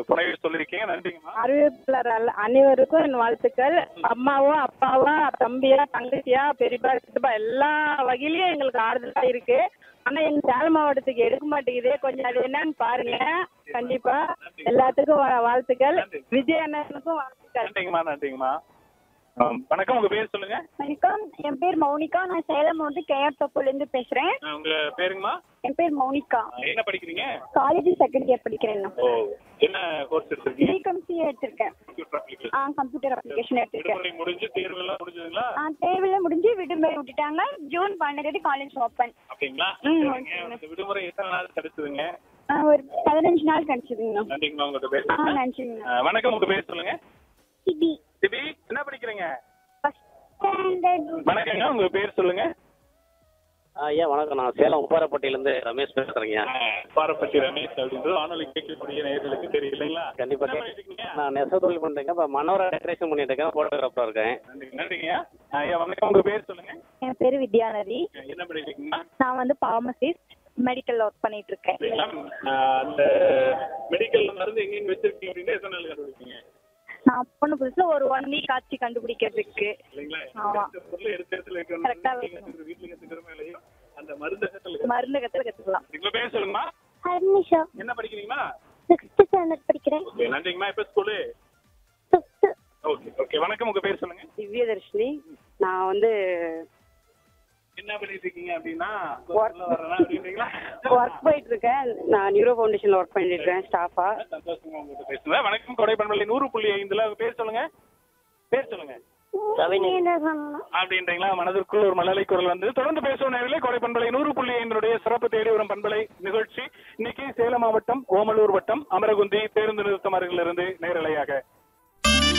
புனைவு சொல்லியிருக்கீங்க நன்றிங்கம்மா அறிவிப்பாளர் அல்ல- அனைவருக்கும் என் வாழ்த்துக்கள் அம்மாவோ அப்பாவோ தம்பியா தங்கச்சியா பெரியப்பா சித்தப்பா எல்லா வகையிலயும் எங்களுக்கு ஆறுதலா இருக்கு ஆனா எங்க சேலம் மாவட்டத்துக்கு எடுக்க மாட்டேங்குது கொஞ்சம் அது என்னன்னு பாருங்க கண்டிப்பா எல்லாத்துக்கும் வா- வாழ்த்துக்கள் விஜய் அண்ணனுக்கும் வாழ்த்துக்கள் நன்றிங்கம்மா நன்றிங்கம்மா ஆம், வணக்கம் உங்க பேர் சொல்லுங்க வணக்கம் என் பேர் மௌனிகா நான் சேலம் வந்து கேஆர் தொப்புலேருந்து பேசுறேன் ஆ, உங்க பேருங்கம்மா என் பேர் மௌனிகா ஆ, என்ன படிக்கிறீங்க காலேஜ் செகண்ட் இயர் படிக்கிறேன் நான் ஓ என்ன கோர்ஸ் எடுத்திருக்கீங்க பிகாம்சி எடுத்திருக்கேன் கம்ப்யூட்டர் அப்ளிகேஷன் ஆ கம்ப்யூட்டர் அப்ளிகேஷன் எடுத்திருக்கேன் விடுமுறை முடிஞ்சு தேர்வு எல்லாம் முடிஞ்சதுங்களா ஆ தேர்வுல முடிஞ்சு விடுமுறை விட்டுட்டாங்க ஜூன் பன்னெண்டு காலேஜ் ஓப்பன் அப்படிங்களா ம், சரிங்க. இந்த விடுமுறை எத்தனை நாள் கிடைச்சதுங்க ஒரு பதினஞ்சு நாள் கிடைச்சதுங்கண்ணா நன்றிங்கம்மா உங்கள்கிட்ட ஆ பேசுறேன் நன்றிங்கண்ணா ஆ, வணக்கம் உங்க பேர் சொல்லுங்க சிபி சிபி என்ன படிக்கிறீங்க ஃபர்ஸ்ட் ஸ்டாண்டர்ட் வணக்கங்க உங்க பேர் சொல்லுங்க ஐயா வணக்கம் நான் சேலம் உப்பாரப்பட்டியிலேருந்து ரமேஷ் பேசுகிறேங்க ஆ, பாரப்பட்டி ரமேஷ் அப்படின்றது வானொலி கேட்கக்கூடிய நேயர்களுக்கு தெரியும் இல்லைங்களா கண்டிப்பா என்ன கே- பண்ணிட்டு இருக்கீங்க? நான் நெசவு தொழில் பண்ணுறேங்க இப்போ மனோரா டெக்கரேஷன் பண்ணிட்டு இருக்கேன் ஃபோட்டோகிராஃபராக இருக்கேன் நன்றி நன்றிங்க ஆ, ஐயா வணக்கம் உங்க பேர் சொல்லுங்க என் பேர் வித்யாநதி என்ன பண்ணிருக்கீங்கம்மா நான் வந்து பார்மசிஸ்ட் மெடிக்கல் ஒர்க் பண்ணிட்டு இருக்கேன் அந்த மெடிக்கல் மருந்து எங்கெங்க வச்சிருக்கீங்க அப்படின்னு எத்தனை நாள் கண்டுபிடிப்பீங்க நான் பொண்ணு புதுசுல ஒரு ஒன் வீக் ஆச்சு கண்டுபிடிக்கிறதுக்கு இல்லைங்களா ஆமா. இந்த பொருள் எடுத்த இடத்துல வைக்கணும். Correct ஆ வீட்ல கத்துக்கிற- வீட்ல கத்துக்கிறோமோ இல்லையோ, அந்த மருந்து கத்துல மருந்து கத்துல கத்துக்கலாம் உங்க பேர் சொல்லுங்கம்மா ஹர்னிஷா என்ன படிக்கிறீங்களா சிக்ஸ்த் ஸ்டாண்டர்ட் படிக்கிறேன் ஓகே நன்றிங்கம்மா எப்ப ஸ்கூலு ஃபிஃப்த் ஓகே ஓகே வணக்கம் உங்க பேர் சொல்லுங்க திவ்யதர்ஷினி நான் வந்து என்ன பண்ணிட்டு இருக்கீங்க அப்படின்னா Work. சொல்ல வரேனா அப்படின்றீங்களா ஒர்க் போயிட்டு இருக்கேன் நான் நியூரோ ஃபவுண்டேஷன்ல ஒர்க் பண்ணிட்டு இருக்கேன் ஸ்டாஃபா சந்தோஷமா உங்ககிட்ட பேசுறேன் வணக்கம் கொடை பண்பலை நூறு புள்ளி ஐந்துல உங்க பேர் சொல்லுங்க பேர் சொல்லுங்க அப்படின்றீங்களா மனதிற்குள் ஒரு மழலை குரல் வந்து தொடர்ந்து பேசும் நேரிலே கொடை பண்பலை நூறு புள்ளி ஐந்தினுடைய சிறப்பு தேடி வரும் பண்பலை நிகழ்ச்சி இன்னைக்கு சேலம் மாவட்டம் ஓமலூர் வட்டம் அமரகுந்தி பேருந்து நிறுத்தம் அருகிலிருந்து நேரலையாக